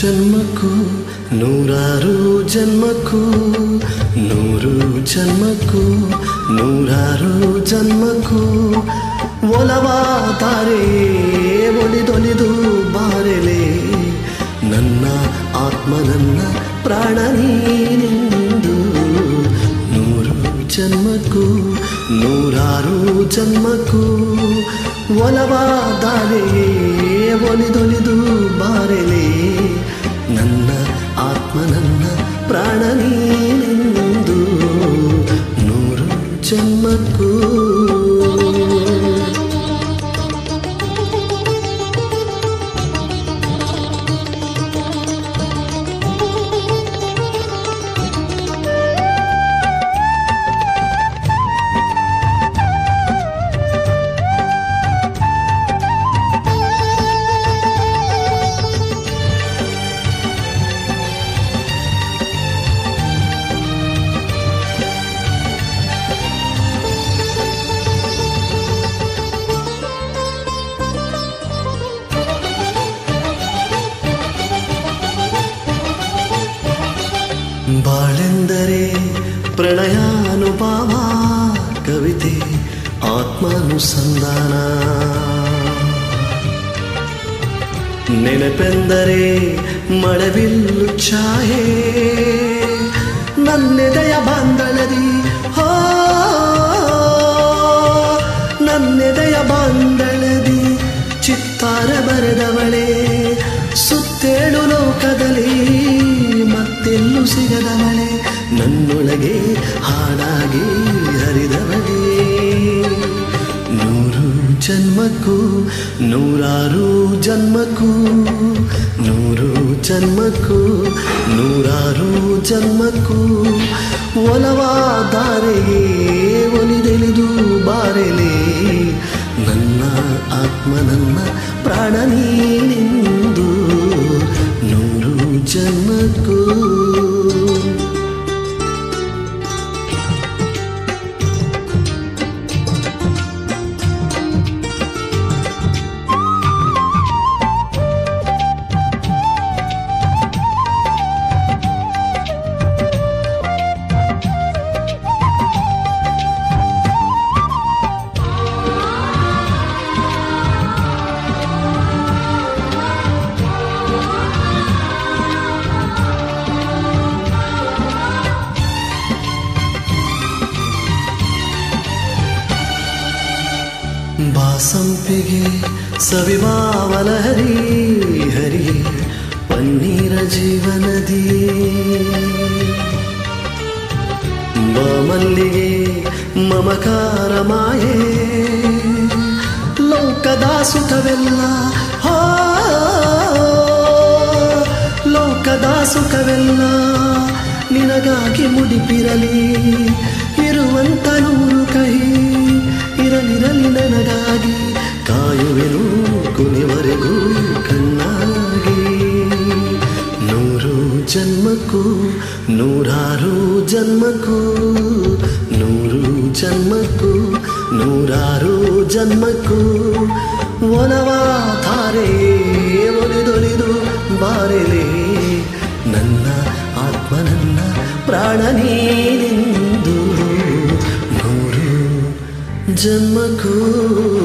ಜನ್ಮಕ್ಕೂ ನೂರಾರು ಜನ್ಮಕ್ಕೂ ನೂರು ಜನ್ಮಕ್ಕೂ ನೂರಾರು ಜನ್ಮಕ್ಕೂ ಒಲವಾದರೆ ಒಲಿದೊಲಿದು ಬಾರೆಲೆ ನನ್ನ ಆತ್ಮ ನನ್ನ ಪ್ರಾಣ ನೀನೆಂದು ನೂರು ಜನ್ಮಕ್ಕೂ ನೂರಾರು ಜನ್ಮಕ್ಕೂ ಒಲವಾದರೆ ಒಲಿದೊಲಿದು ಬಾರೆಲೆ ನನ್ನ ಆತ್ಮ ನನ್ನ ಪ್ರಾಣ ನೀನೆಂದು ನೂರು ಜನ್ಮಕ್ಕೂ ಬಾಳೆಂದರೆ ಪ್ರಣಯಾನುಭಾವ ಕವಿತೆ ಆತ್ಮಾನುಸಂಧಾನ ನೆನಪೆಂದರೆ ಮಳವಿಲ್ಲು ಛಾಯೆ ನನ್ನೆದೆಯ ಬಾಂದಳದಿ ಹೋ ನನ್ನೆದೆಯ ಬಾಂದಳದಿ ಚಿತ್ತಾರ ಬರೆದವಳೆ ಸುತ್ತೇಳು ಲೋಕದಲ್ಲಿ ಮತ್ತೆಲ್ಲೂ ಸಿಗದವಳೆ ನನ್ನೊಳಗೆ ಹಾಡಾಗಿ ಹರಿದವಳೇ ನೂರು ಜನ್ಮಕ್ಕೂ ನೂರಾರು ಜನ್ಮಕ್ಕೂ ನೂರು ಜನ್ಮಕ್ಕೂ ನೂರಾರು ಜನ್ಮಕ್ಕೂ ಒಲವಾದಾರೆಯೇ ಒಲಿದೆಲಿದು ಬಾರೆಲೆ ನನ್ನ ಆತ್ಮ ನನ್ನ ಪ್ರಾಣ ನೀನೆಂದು ನೂರು ಜನ್ಮಕ್ಕೂ ಬಾಸಂಪಿಗೆ ಸವಿಭಾವನ ಹರಿ ಹರಿ ಪನ್ನೀರ ಜೀವನದಿ ಮಲ್ಲಿಗೆ ಮಮಕಾರ ಮಾಯೆ ಲೋಕದ ಸುಖವೆಲ್ಲ ಹೋ ಲೋಕದ ಸುಖವೆಲ್ಲ ನಿನಗಾಗಿ ಮುಡಿಪಿರಲಿ ಇರುವಂತ ನೂರು ಕಹಿ ಇರಲಿರಲಿ ನನಗಾಗಿ ಕಾಯುವೆನು ಕೊನೆವರೆಗೂ ಕಣ್ಣಾಗಿ ನೂರು ಜನ್ಮಕ್ಕೂ ನೂರಾರು ಜನ್ಮಕ್ಕೂ ನೂರು ಜನ್ಮಕ್ಕೂ ನೂರಾರು ಜನ್ಮಕ್ಕೂ ಒಲವಾಧಾರೆ ಒಲಿದೊಲಿದು ಬಾರೆಲೆ ನನ್ನ ಆತ್ಮ ನನ್ನ ಪ್ರಾಣ ನೀನೆಂದು ನೂರು ಜನ್ಮಕ್ಕೂ